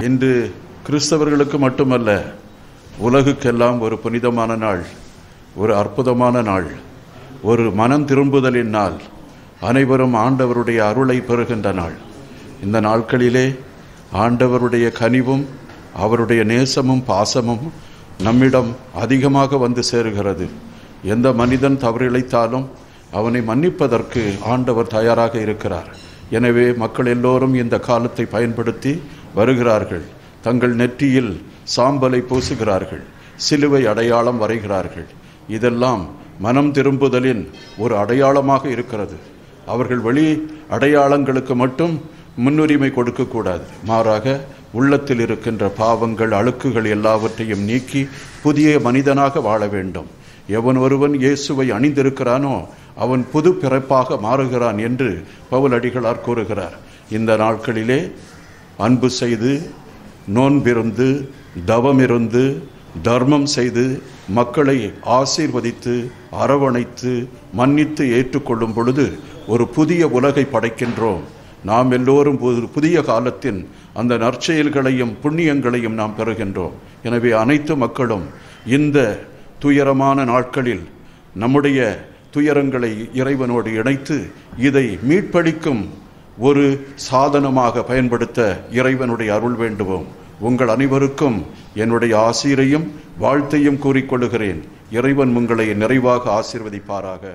இன்று கிறிஸ்தவர்களுக்கு மட்டுமல்ல உலகுக்கெல்லாம் ஒரு புனிதமான நாள் ஒரு அற்புதமான நாள் ஒரு மனம் திரும்புதலின் நாள் அனைவரும் ஆண்டவருடைய அருளை பெறுகின்ற நாள் இந்த நாட்களிலே ஆண்டவருடைய கனிவும் அவருடைய நேசமும் பாசமும் நம்மிடம் அதிகமாக வந்து சேருகிறது எந்த மனிதன் தவறிழைத்தாலும் அவனை மன்னிப்பதற்கு ஆண்டவர் தயாராக இருக்கிறார் எனவே மக்கள் எல்லோரும் இந்த காலத்தை பயன்படுத்தி வருகிறார்கள் தங்கள் நெற்றியில் சாம்பலை பூசுகிறார்கள் சிலுவை அடையாளம் வரைகிறார்கள் இதெல்லாம் மனம் திரும்புதலின் ஒரு அடையாளமாக இருக்கிறது அவர்கள் வெளி அடையாளங்களுக்கு மட்டும் முன்னுரிமை கொடுக்கக்கூடாது மாறாக உள்ளத்தில் இருக்கின்ற பாவங்கள் அழுக்குகள் எல்லாவற்றையும் நீக்கி புதிய மனிதனாக வாழ வேண்டும் எவன் ஒருவன் இயேசுவை அணிந்திருக்கிறானோ அவன் புது பிறப்பாக மாறுகிறான் என்று பவுலடிகளார் கூறுகிறார் இந்த நாட்களிலே அன்பு செய்து நோன்பிருந்து தவமிருந்து தர்மம் செய்து மக்களை ஆசீர்வதித்து அரவணைத்து மன்னித்து ஏற்றுக்கொள்ளும் பொழுது ஒரு புதிய உலகை படைக்கின்றோம் நாம் எல்லோரும் ஒரு புதிய காலத்தின் அந்த நற்செயல்களையும் புண்ணியங்களையும் நாம் பெறுகின்றோம் எனவே அனைத்து மக்களும் இந்த துயரமான நாட்களில் நம்முடைய துயரங்களை இறைவனோடு இணைத்து இதை மீட்பளிக்கும் ஒரு சாதனமாக பயன்படுத்த இறைவனுடைய அருள் வேண்டுவோம் உங்கள் அனைவருக்கும் என்னுடைய ஆசீரையும் வாழ்த்தையும் கூறிக்கொள்ளுகிறேன் இறைவன் உங்களை நிறைவாக ஆசீர்வதிப்பாராக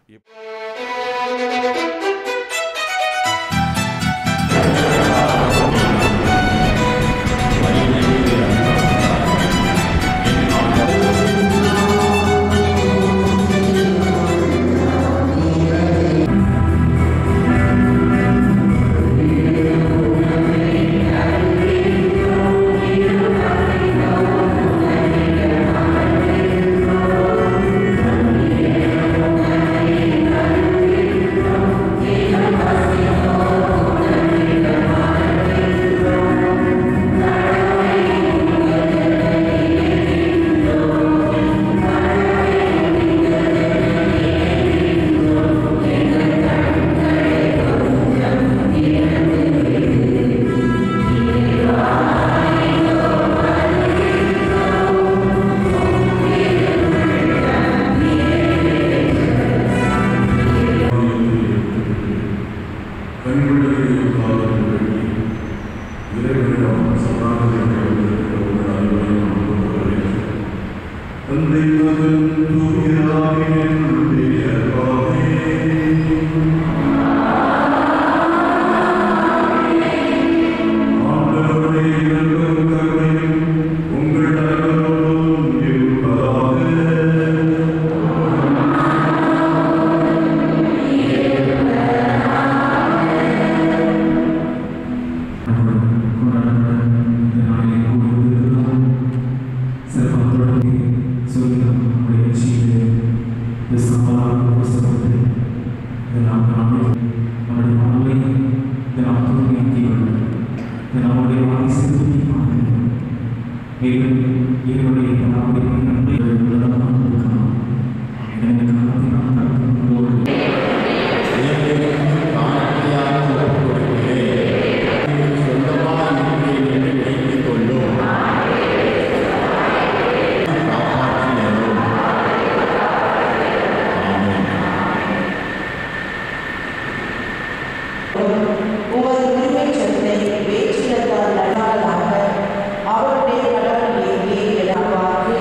உமது உரிமை சொத்தை வேற்றினத்தால் நடாலாக அவருடைய கடவுள் இழப்பாக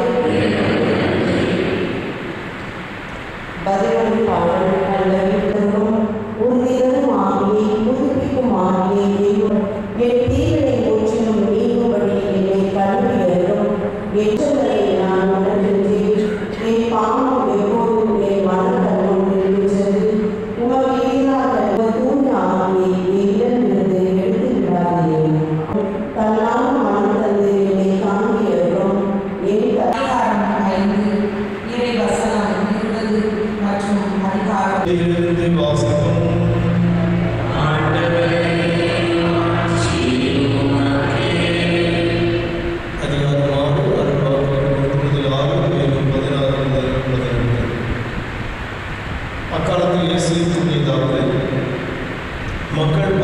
பதிலொரு பாடல் நல்லவித்தரும் உறுதிகளும் ஆகிய புதுப்பிக்கும் ஆகிய தெய்வம் என் தீவினை முற்றிலும் நீங்கும்படி என்னை கல்வியரும் எச்சங்களை நான் உணர்கின்றேன் என் பாவம் எப்போதும் என் மனக்கண்ணும் நிறுவிச்சது உமக்கு எதிராக தூண் ஆகிய என்னிடமிருந்து எடுத்து விடாதீர்கள் தன்னால் மனம் தந்து என்னை காண்பியரும் என் த- அதிகாரம் ஐந்து இறை வசனம் இருபது மற்றும் அதிகாரம் இருந்து வாசிக்கும் அதிகாரம் ஆறு அறுபது முதல் ஆறு மேலும் பதினாறு முதல் பதினெட்டு அக்காலத்தில் இயேசு கூறியதாவது மக்கள்